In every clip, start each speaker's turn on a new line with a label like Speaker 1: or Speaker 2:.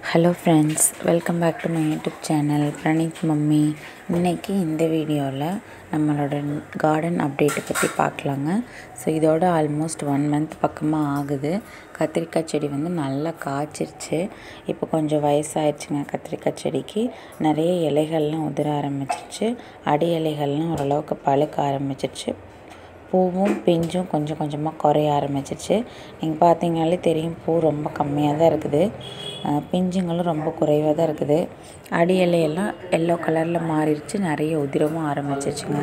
Speaker 1: hello friends welcome back to my YouTube channel Praneeth mummy இன்றைக்கி இந்த வீடியோவில் நம்மளோட கார்டன் அப்டேட்டை பற்றி பார்க்கலாங்க ஸோ இதோட ஆல்மோஸ்ட் ஒன் மந்த் பக்கமாக ஆகுது கத்திரிக்காய் செடி வந்து நல்லா காய்ச்சிருச்சு இப்போ கொஞ்சம் வயசாயிடுச்சுங்க கத்திரிக்காய் செடிக்கு நிறைய இலைகள்லாம் உதிர ஆரம்பிச்சிருச்சு அடி இலைகள்லாம் ஓரளவுக்கு பழுக்க ஆரம்பிச்சிருச்சு பூவும் பிஞ்சும் கொஞ்சம் கொஞ்சமாக குறைய ஆரம்பிச்சிருச்சு நீங்கள் பார்த்தீங்கனாலே தெரியும் பூ ரொம்ப கம்மியாக தான் இருக்குது அஹ் பிஞ்சுங்களும் ரொம்ப குறைவாக தான் இருக்குது அடி இலையெல்லாம் எல்லோ கலரில் மாறிடுச்சு நிறைய உதிரவும் ஆரம்பிச்சிருச்சுங்க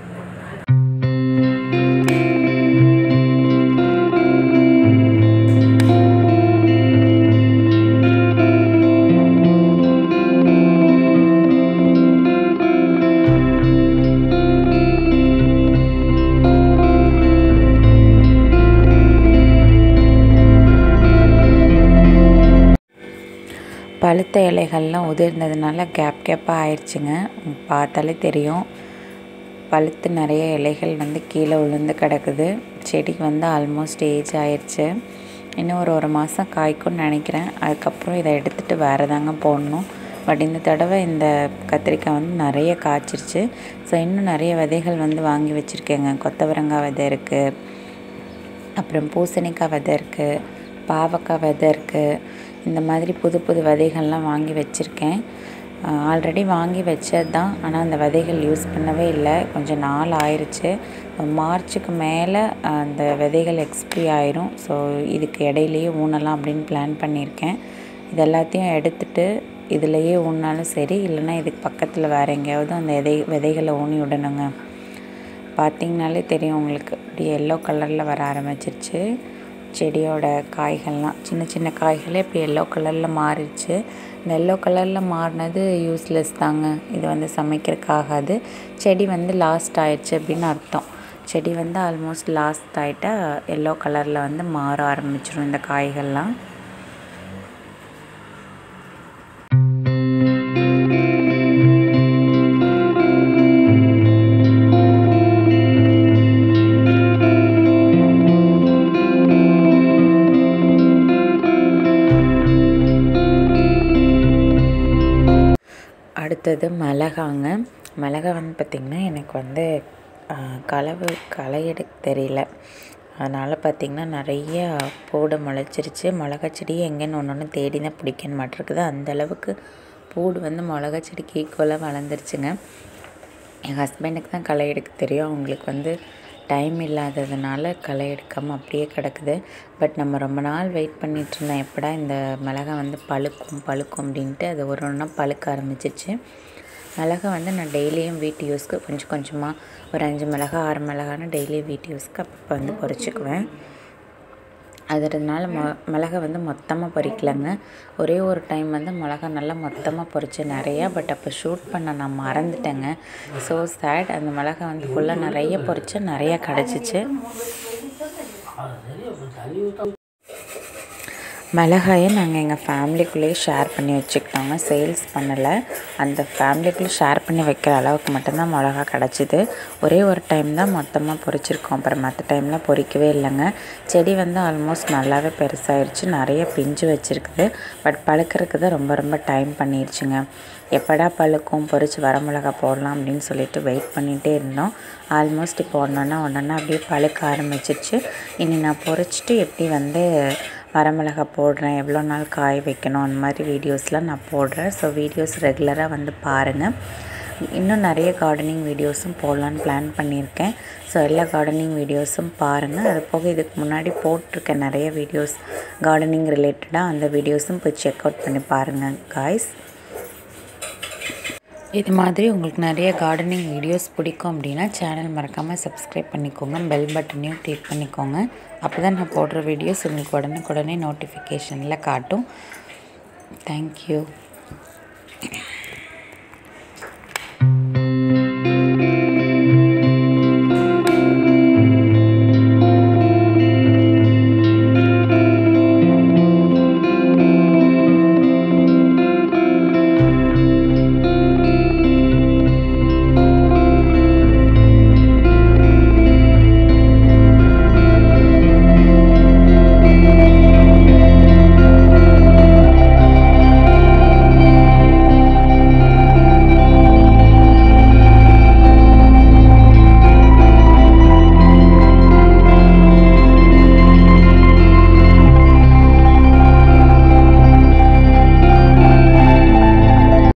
Speaker 1: பழுத்த இலைகள்லாம் உதிர்ந்ததுனால கேப் கேப்பாக ஆயிடுச்சுங்க உங்களுக்கு பார்த்தாலே தெரியும் பழுத்து நிறைய இலைகள் வந்து கீழே விழுந்து கிடக்குது செடிக்கு வந்து ஆல்மோஸ்ட் ஏஜ் ஆயிடுச்சு இன்னும் ஒரு ஒரு மாதம் காய்க்கும்னு நினைக்கிறேன் அதுக்கப்புறம் இதை எடுத்துகிட்டு வேறு தாங்க போடணும் பட் இந்த தடவை இந்த கத்திரிக்காய் வந்து நிறைய காய்ச்சிருச்சு ஸோ இன்னும் நிறைய விதைகள் வந்து வாங்கி வச்சுருக்கேங்க கொத்தவரங்காய் விதை இருக்குது அப்புறம் பூசணிக்காய் விதை இருக்குது பாவக்காய் விதை இருக்குது இந்த மாதிரி புது புது விதைகள்லாம் வாங்கி வச்சுருக்கேன் ஆல்ரெடி வாங்கி வச்சது தான் ஆனால் அந்த விதைகள் யூஸ் பண்ணவே இல்லை கொஞ்சம் நாள் ஆயிடுச்சு மார்ச்சுக்கு மேலே அந்த விதைகள் எக்ஸ்பிரி ஆயிரும் ஸோ இதுக்கு இடையிலையே ஊனலாம் அப்படின்னு பிளான் பண்ணியிருக்கேன் இது எல்லாத்தையும் எடுத்துட்டு இதுலேயே ஊனாலும் சரி இல்லைன்னா இதுக்கு பக்கத்தில் வேறு எங்கேயாவது அந்த விதை விதைகளை ஊனி விடணுங்க பார்த்திங்கனாலே தெரியும் உங்களுக்கு இப்படி எல்லோ கலரில் வர ஆரம்பிச்சிருச்சு செடியோட காய்கள்லாம் சின்ன சின்ன காய்களே இப்போ எல்லோ கலரில் மாறிடுச்சு இந்த எல்லோ கலரில் மாறினது யூஸ்லெஸ் தாங்க இது வந்து சமைக்கிறதுக்கு ஆகாது செடி வந்து லாஸ்ட் ஆயிடுச்சு அப்படின்னு அர்த்தம் செடி வந்து ஆல்மோஸ்ட் லாஸ்ட் ஆகிட்டா எல்லோ கலரில் வந்து மாற ஆரம்பிச்சிடும் இந்த காய்கள்லாம் அடுத்தது மிளகாங்க மிளகா வந்து பார்த்திங்கன்னா எனக்கு வந்து களவு களை எடுக்க தெரியல அதனால் பார்த்திங்கன்னா நிறைய பூடு முளைச்சிருச்சு மிளகா செடி எங்கேன்னு ஒன்று ஒன்று தேடி தான் பிடிக்கணும் மாட்டிருக்குது அந்தளவுக்கு பூடு வந்து மிளகா செடிக்கு ஈக்குவலாக வளர்ந்துருச்சுங்க என் ஹஸ்பண்டுக்கு தான் களை எடுக்க தெரியும் அவங்களுக்கு வந்து டைம் இல்லாததுனால களை எடுக்காமல் அப்படியே கிடக்குது பட் நம்ம ரொம்ப நாள் வெயிட் பண்ணிகிட்டு இருந்தோம் எப்படா இந்த மிளகா வந்து பழுக்கும் பழுக்கும் அப்படின்ட்டு அது ஒரு ஒன்றா பழுக்க ஆரம்பிச்சிச்சு மிளகா வந்து நான் டெய்லியும் வீட்டு யூஸ்க்கு கொஞ்சம் கொஞ்சமாக ஒரு அஞ்சு மிளகா ஆறு மிளகான்னு டெய்லியும் வீட்டு யூஸ்க்கு அப்பப்போ வந்து பொறிச்சிக்குவேன் அதனால மொ மிளகா வந்து மொத்தமாக பொறிக்கலைங்க ஒரே ஒரு டைம் வந்து மிளகா நல்லா மொத்தமாக பொறிச்சேன் நிறையா பட் அப்போ ஷூட் பண்ண நான் மறந்துட்டேங்க ஸோ சேட் அந்த மிளகா வந்து ஃபுல்லாக நிறைய பொறிச்சேன் நிறையா கிடச்சிச்சு மிளகாயை நாங்கள் எங்கள் ஃபேமிலிக்குள்ளேயே ஷேர் பண்ணி வச்சுக்கிட்டோங்க சேல்ஸ் பண்ணலை அந்த ஃபேமிலிக்குள்ளே ஷேர் பண்ணி வைக்கிற அளவுக்கு மட்டும்தான் மிளகா கிடச்சிது ஒரே ஒரு டைம் தான் மொத்தமாக பொறிச்சிருக்கோம் அப்புறம் மற்ற டைம்லாம் பொறிக்கவே இல்லைங்க செடி வந்து ஆல்மோஸ்ட் நல்லாவே பெருசாகிடுச்சு நிறைய பிஞ்சு வச்சுருக்குது பட் பழுக்கிறதுக்கு தான் ரொம்ப ரொம்ப டைம் பண்ணிடுச்சுங்க எப்படா பழுக்கும் பொறிச்சு வர மிளகா போடலாம் அப்படின்னு சொல்லிட்டு வெயிட் பண்ணிகிட்டே இருந்தோம் ஆல்மோஸ்ட் இப்போ ஒன்றொன்னா ஒன்றொன்னா அப்படியே பழுக்க ஆரம்பிச்சிருச்சு இனி நான் பொறிச்சிட்டு எப்படி வந்து வரமிளகா போடுறேன் எவ்வளோ நாள் காய வைக்கணும் அந்த மாதிரி வீடியோஸ்லாம் நான் போடுறேன் ஸோ வீடியோஸ் ரெகுலராக வந்து பாருங்கள் இன்னும் நிறைய கார்டனிங் வீடியோஸும் போடலான்னு பிளான் பண்ணியிருக்கேன் ஸோ எல்லா கார்டனிங் வீடியோஸும் பாருங்கள் அது போக இதுக்கு முன்னாடி போட்டிருக்கேன் நிறைய வீடியோஸ் கார்டனிங் ரிலேட்டடாக அந்த வீடியோஸும் போய் செக் அவுட் பண்ணி பாருங்கள் காய்ஸ் இது மாதிரி உங்களுக்கு நிறைய கார்டனிங் வீடியோஸ் பிடிக்கும் அப்படின்னா சேனல் மறக்காமல் சப்ஸ்கிரைப் பண்ணிக்கோங்க பெல் பட்டனையும் கிளிக் பண்ணிக்கோங்க அப்போ தான் நான் போடுற வீடியோஸ் உங்களுக்கு உடனுக்குடனே நோட்டிஃபிகேஷனில் காட்டும் தேங்க்யூ